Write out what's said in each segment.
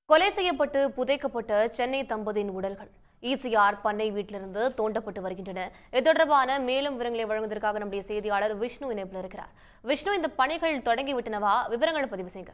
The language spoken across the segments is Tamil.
கொலை செய்யப்பட்டு புதைக்கப்பட்ட சென்னை தம்பதியின் உடல்கள் ஈசிஆர் பண்ணை வீட்டிலிருந்து தோண்டப்பட்டு வருகின்றன இது தொடர்பான மேலும் விவரங்களை வழங்குவதற்காக நம்முடைய செய்தியாளர் விஷ்ணு இணைப்பில் இருக்கிறார் விஷ்ணு இந்த பணிகள் தொடங்கிவிட்டனவா விவரங்களை பதிவு செய்யுங்க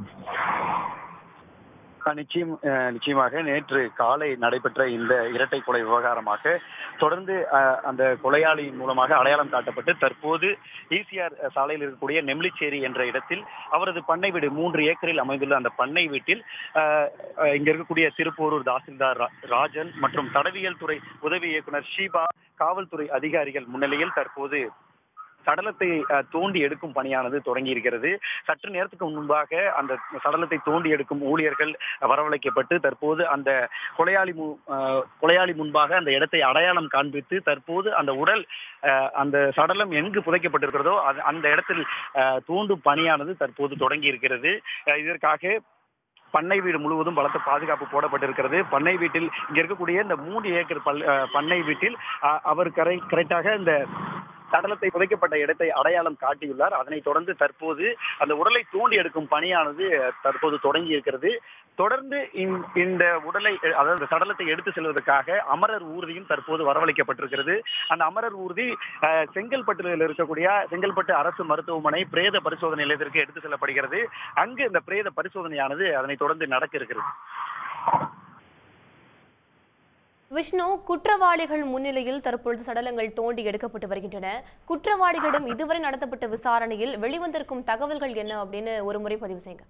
அஹ் நிச்சயம் அஹ் நிச்சயமாக நேற்று காலை நடைபெற்ற இந்த இரட்டை கொலை விவகாரமாக தொடர்ந்து அஹ், அந்த கொலையாளி மூலமாக அடையாளம் காட்டப்பட்டு தற்போது ஈசிஆர் சாலையில் இருக்கக்கூடிய நெம்லிச்சேரி என்ற இடத்தில் அவரது பண்ணை வீடு மூன்று ஏக்கரில் அமைந்துள்ள அந்த பண்ணை வீட்டில் அஹ், அஹ், இங்க இருக்கக்கூடிய திருப்போரூர் தாசில்தார் ரா- ராஜன் மற்றும் தடவியல் துறை உதவி இயக்குனர் ஷீபா காவல்துறை அதிகாரிகள் முன்னிலையில் தற்போது சடலத்தை அஹ், தோண்டி எடுக்கும் பணியானது தொடங்கி இருக்கிறது சற்று நேரத்துக்கு முன்பாக அந்த சடலத்தை தோண்டி எடுக்கும் ஊழியர்கள் வரவழைக்கப்பட்டு தற்போது அந்த கொலையாளி மு- அஹ், கொலையாளி முன்பாக அந்த இடத்தை அடையாளம் காண்பித்து தற்போது அந்த உடல் அஹ், அந்த சடலம் எங்கு புதைக்கப்பட்டிருக்கிறதோ அது- அந்த இடத்தில் அஹ், தோண்டும் பணியானது தற்போது தொடங்கி இருக்கிறது அஹ், இதற்காக பண்ணை வீடு முழுவதும் பலத்த பாதுகாப்பு போடப்பட்டிருக்கிறது பண்ணை வீட்டில் இங்க இருக்கக்கூடிய இந்த மூன்று ஏக்கர் பல் அஹ், பண்ணை வீட்டில் அஹ், அவர் கரை கரெக்டாக இந்த சடலத்தை புதைக்கப்பட்ட இடத்தை அடையாளம் காட்டியுள்ளார் அதனைத் தொடர்ந்து தற்போது அந்த உடலை தோண்டி எடுக்கும் பணியானது அஹ், தற்போது தொடங்கி இருக்கிறது தொடர்ந்து இந்த- இந்த உடலை அஹ், அதாவது இந்த சடலத்தை எடுத்து செல்வதற்காக அமரர் ஊர்தியும் தற்போது வரவழைக்கப்பட்டிருக்கிறது அந்த அமரர் ஊர்தி அஹ், செங்கல்பட்டில் இருக்கக்கூடிய செங்கல்பட்டு அரசு மருத்துவமனை பிரேத பரிசோதனை நிலையத்திற்கு எடுத்து செல்லப்படுகிறது அங்கு இந்த பிரேத பரிசோதனையானது அதனைத் தொடர்ந்து நடக்க இருக்கிறது விஷ்ணு குற்றவாளிகள் முன்னிலையில் தற்பொழுது சடலங்கள் தோண்டி எடுக்கப்பட்டு வருகின்றன குற்றவாளிகளிடம் இதுவரை நடத்தப்பட்ட விசாரணையில் வெளிவந்திருக்கும் தகவல்கள் என்ன அப்படின்னு ஒரு முறை பதிவு செய்யுங்க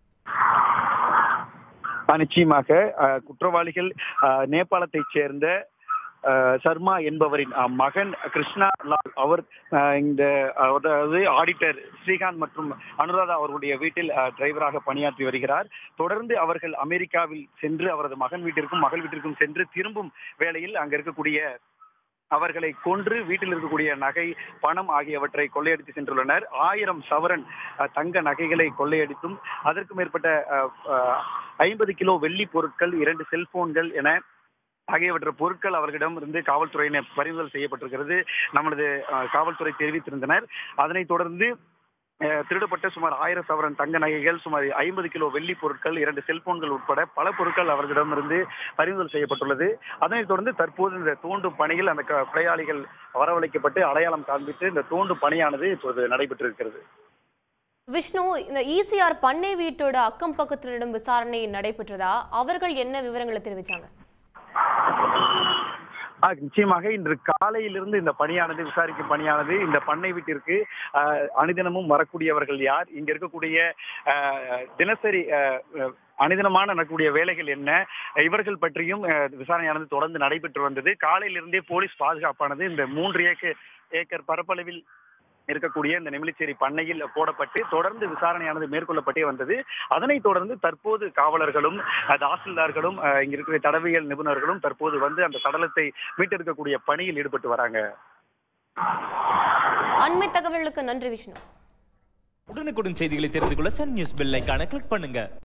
ஆஹ் நிச்சயமாக ஆஹ் குற்றவாளிகள் ஆஹ் நேபாளத்தைச் சேர்ந்த ஆஹ் சர்மா என்பவரின் ஆஹ் மகன் கிருஷ்ணா லால் அவர் ஆஹ் இந்த அதாவது ஆடிட்டர் ஸ்ரீகாந்த் மற்றும் அனுராதா அவர்களுடைய வீட்டில் ஆஹ் டிரைவராக பணியாற்றி வருகிறார் தொடர்ந்து அவர்கள் அமெரிக்காவில் சென்று அவரது மகன் வீட்டிற்கும் மகள் வீட்டிற்கும் சென்று திரும்பும் வேளையில் அங்க இருக்கக்கூடிய அவர்களை கொன்று வீட்டில் இருக்கக்கூடிய நகை பணம் ஆகியவற்றை கொள்ளையடித்து சென்றுள்ளனர் ஆயிரம் சவரன் அஹ், தங்க நகைகளை கொள்ளையடித்தும் அதற்கு மேற்பட்ட ஐம்பது கிலோ வெள்ளி பொருட்கள் இரண்டு செல்போன்கள் என ஆகியவற்ற பொருட்கள் அவர்களிடம் இருந்து காவல்துறையினர் பறிமுதல் செய்யப்பட்டிருக்கிறது நமது அஹ், காவல்துறை தெரிவித்திருந்தனர் அதனைத் தொடர்ந்து அஹ், திருடப்பட்ட சுமார் ஆயிரம் சவரன் தங்க நகைகள் சுமார் ஐம்பது கிலோ வெள்ளி பொருட்கள் இரண்டு செல்போன்கள் உட்பட பல பொருட்கள் அவர்களிடமிருந்து பறிமுதல் செய்யப்பட்டுள்ளது அதனைத் தொடர்ந்து தற்போது இந்த தோண்டும் பணியில் அந்த க- கொலையாளிகள் வரவழைக்கப்பட்டு அடையாளம் காண்பித்து இந்த தோண்டும் பணியானது இப்போது நடைபெற்றிருக்கிறது விஷ்ணு இந்த ஈசிஆர் பண்ணை வீட்டோட அக்கம் பக்கத்தினரிடம் விசாரணை நடைபெற்றதா அவர்கள் என்ன விவரங்களை தெரிவிச்சாங்க ஆ, நிச்சயமாக இன்று காலையிலிருந்து இந்த பணியானது விசாரிக்கும் பணியானது இந்த பண்ணை வீட்டிற்கு ஆ, அனுதினமும் வரக்கூடியவர்கள் யார் இங்க இருக்கக்கூடிய ஆ, தினசரி ஆ, ஆ, அனுதினமான நடக்கக்கூடிய வேலைகள் என்ன இவர்கள் பற்றியும் ஆ, விசாரணையானது தொடர்ந்து நடைபெற்று வந்தது காலையிலிருந்தே போலீஸ் பாதுகாப்பானது இந்த மூன்று ஏக்கர் ஏக்கர் பரப்பளவில் இருக்கக்கூடிய இந்த நெமிலிச்சேரி பண்ணையில் போடப்பட்டு தொடர்ந்து விசாரணையானது மேற்கொள்ளப்பட்டே வந்தது அதனைத் தொடர்ந்து தற்போது காவலர்களும் அஹ், தாசில்தார்களும் அஹ், இங்க இருக்கிற தடவியல் நிபுணர்களும் தற்போது வந்து அந்த சடலத்தை மீட்டெடுக்கக்கூடிய பணியில் ஈடுபட்டு வராங்க அண்மை தகவலுக்கு நன்றி விஷ்ணு உடனுக்குடன் செய்திகளை தெரிந்து கொள்ள சன் நியூஸ் பெல் ஐகானை கிளிக் பண்ணுங்க